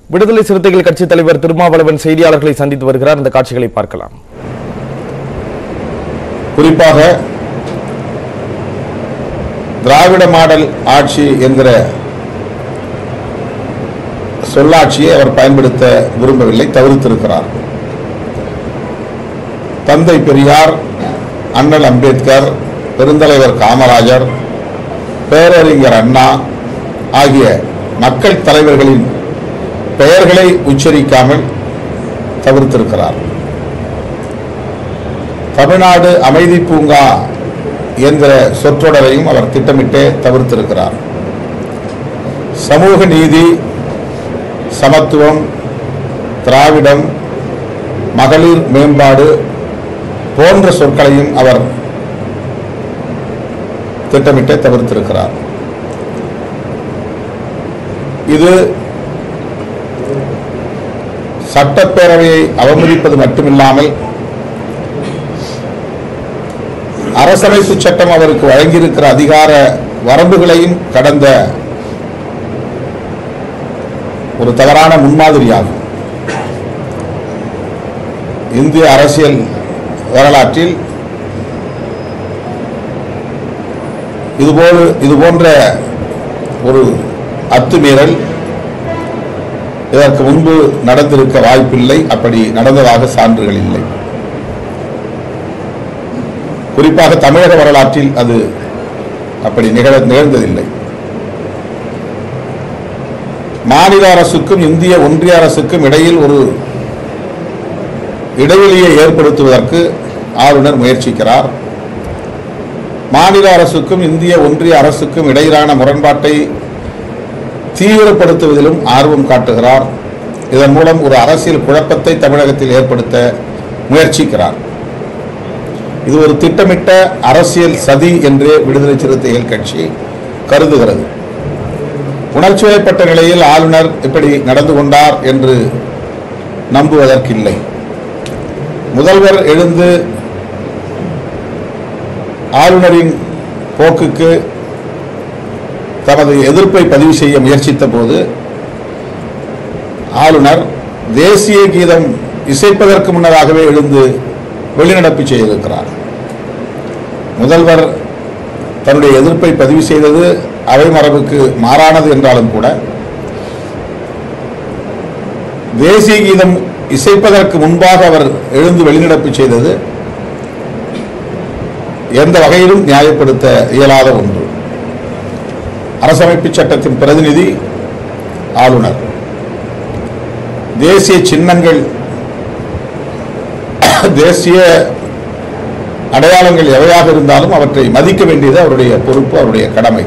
விடுதலை சிறுத்தைகள் கட்சித் தலைவர் திருமாவளவன் செய்தியாளர்களை சந்தித்து வருகிறார் அந்த காட்சிகளை பார்க்கலாம் குறிப்பாக திராவிட மாடல் ஆட்சி என்கிற சொல்லாட்சியை அவர் பயன்படுத்த விரும்பவில்லை தவிர்த்திருக்கிறார் தந்தை பெரியார் அண்ணல் அம்பேத்கர் பெருந்தலைவர் காமராஜர் பேரறிஞர் அண்ணா ஆகிய மக்கள் தலைவர்களின் பெயர்களை உச்சரிக்காமல் தவிர்த்திருக்கிறார் தமிழ்நாடு அமைதி பூங்கா என்கிற சொற்றொடரையும் அவர் திட்டமிட்டே தவிர்த்திருக்கிறார் சமூக நீதி சமத்துவம் திராவிடம் மகளிர் மேம்பாடு போன்ற சொற்களையும் அவர் திட்டமிட்டே தவிர்த்திருக்கிறார் இது சட்டப்பேரவையை அவமதிப்பது மட்டுமில்லாமல் அரசமைப்பு சட்டம் அவருக்கு வழங்கியிருக்கிற அதிகார வரம்புகளையும் கடந்த ஒரு தவறான முன்மாதிரியாகும் இந்திய அரசியல் வரலாற்றில் இதுபோல் இது போன்ற ஒரு அத்துமீறல் இதற்கு முன்பு நடந்திருக்க வாய்ப்பில்லை அப்படி நடந்ததாக சான்றுகள் இல்லை குறிப்பாக தமிழக வரலாற்றில் அது அப்படி நிகழ நிகழ்ந்ததில்லை மாநில அரசுக்கும் இந்திய ஒன்றிய அரசுக்கும் இடையில் ஒரு இடைவெளியை ஏற்படுத்துவதற்கு ஆளுநர் முயற்சிக்கிறார் மாநில அரசுக்கும் இந்திய ஒன்றிய அரசுக்கும் இடையிலான முரண்பாட்டை தீவிரப்படுத்துவதிலும் ஆர்வம் காட்டுகிறார் இதன் மூலம் ஒரு அரசியல் குழப்பத்தை தமிழகத்தில் ஏற்படுத்த முயற்சிக்கிறார் இது ஒரு திட்டமிட்ட அரசியல் சதி என்று விடுதலை சிறுத்தைகள் கட்சி கருதுகிறது உணர்ச்சிவயப்பட்ட நிலையில் ஆளுநர் இப்படி நடந்து கொண்டார் என்று நம்புவதற்கில்லை முதல்வர் எழுந்து ஆளுநரின் போக்குக்கு தமது எதிர்ப்பை பதிவு செய்ய முயற்சித்த போது ஆளுநர் தேசிய கீதம் இசைப்பதற்கு முன்னதாகவே எழுந்து வெளிநடப்பு செய்திருக்கிறார் முதல்வர் தன்னுடைய எதிர்ப்பை பதிவு செய்தது அவை மரபுக்கு மாறானது என்றாலும் கூட தேசிய கீதம் இசைப்பதற்கு முன்பாக அவர் எழுந்து வெளிநடப்பு செய்தது எந்த வகையிலும் நியாயப்படுத்த இயலாத ஒன்று அரசமைப்பு சட்டத்தின் பிரதிநிதி ஆளுநர் தேசிய சின்னங்கள் தேசிய அடையாளங்கள் எவையாக இருந்தாலும் அவற்றை மதிக்க வேண்டியது அவருடைய பொறுப்பு அவருடைய கடமை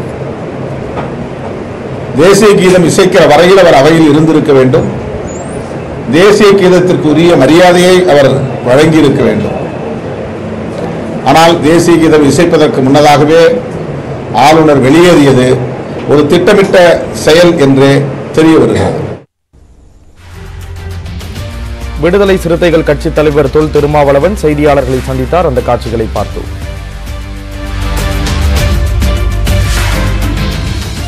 தேசிய கீதம் இசைக்கிற வரையில் அவர் அவையில் இருந்திருக்க வேண்டும் தேசிய கீதத்திற்கு உரிய மரியாதையை அவர் வழங்கியிருக்க வேண்டும் ஆனால் தேசிய கீதம் இசைப்பதற்கு முன்னதாகவே ஆளுநர் வெளியேறியது ஒரு திட்டமிட்ட செயல் என்றே தெரிய வருகிறது விடுதலை சிறுத்தைகள் கட்சித் தலைவர் தொல் திருமாவளவன் செய்தியாளர்களை சந்தித்தார் அந்த காட்சிகளை பார்த்தோம்